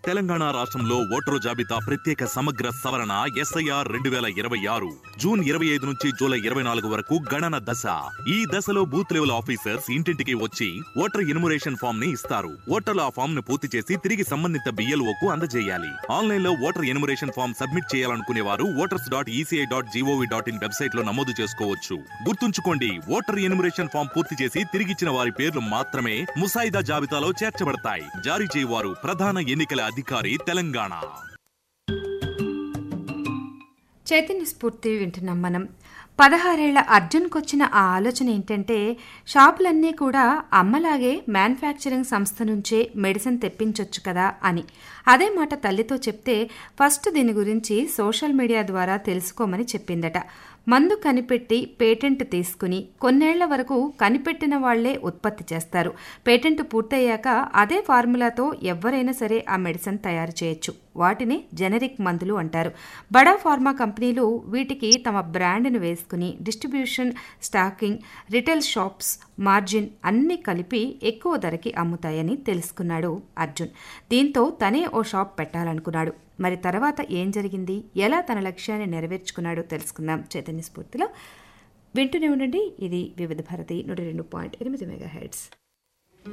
తెలంగాణ రాష్ట్రంలో ఓటరు జాబితా ప్రత్యేక సమగ్ర సవరణ ఎస్ఐఆర్ రెండు వేల ఇరవై ఆరు జూన్ ఇరవై ఐదు నుంచి జూలై ఇరవై నాలుగు వరకు గణన దశ ఈ దశలో బూత్ లెవెల్ ఆఫీసర్స్ ఇంటింటికి వచ్చి ఓటర్ ఎన్యుమరేషన్ ఫామ్ ని ఇస్తారు ఓటర్లు ఆ ఫామ్ ను పూర్తి చేసి తిరిగి సంబంధిత BLO కు అందజేయాలి ఆన్లైన్ లో ఓటర్ ఎన్యుమరేషన్ ఫామ్ సబ్మిట్ చేయాలనుకునే వారు voters dot ECI dot gov dot in website లో నమోదు చేసుకోవచ్చు గుర్తుంచుకోండి ఓటర్ ఎన్యుమరేషన్ ఫామ్ పూర్తి చేసి తిరిగిచ్చిన వారి పేర్లు మాత్రమే ముసాయిదా జాబితాలో చేర్చబడతాయి జారీ చేయవారు ప్రధాన ఎన్నికల అధికారి తెలంగాణ చైతన్య స్ఫూర్తి వింటున్నాం మనం పదహారేళ్ల అర్జున్కొచ్చిన ఆ ఆలోచన ఏంటంటే షాపులన్నీ కూడా అమ్మలాగే మ్యానుఫ్యాక్చరింగ్ సంస్థ నుంచే మెడిసిన్ తెప్పించొచ్చు కదా అని అదే మాట తల్లితో చెప్తే ఫస్ట్ దీని గురించి సోషల్ మీడియా ద్వారా తెలుసుకోమని చెప్పిందట మందు కనిపెట్టి పేటెంట్ తీసుకుని కొన్నేళ్ల వరకు కనిపెట్టిన వాళ్లే ఉత్పత్తి చేస్తారు పేటెంట్ పూర్తయ్యాక అదే ఫార్ములాతో ఎవరైనా సరే ఆ మెడిసిన్ తయారు చేయొచ్చు వాటిని జెనరిక్ మందులు అంటారు బడా ఫార్మా కంపెనీలు వీటికి తమ బ్రాండ్ను వేసుకుని distribution stocking retail shops margin అన్నీ కలిపి ఎక్కువ ధరకి అమ్ముతాయని తెలుసుకున్నాడు అర్జున్ దీంతో తనే ఓ షాప్ పెట్టాలనుకున్నాడు మరి తర్వాత ఏం జరిగింది ఎలా తన లక్ష్యాన్ని నెరవేర్చుకున్నాడో తెలుసుకుందాం చైతన్య స్ఫూర్తిలో వింటూనే ఉండండి ఇది వివిధ భారతి నూట రెండు పాయింట్ ఎనిమిది మెగా హెడ్స్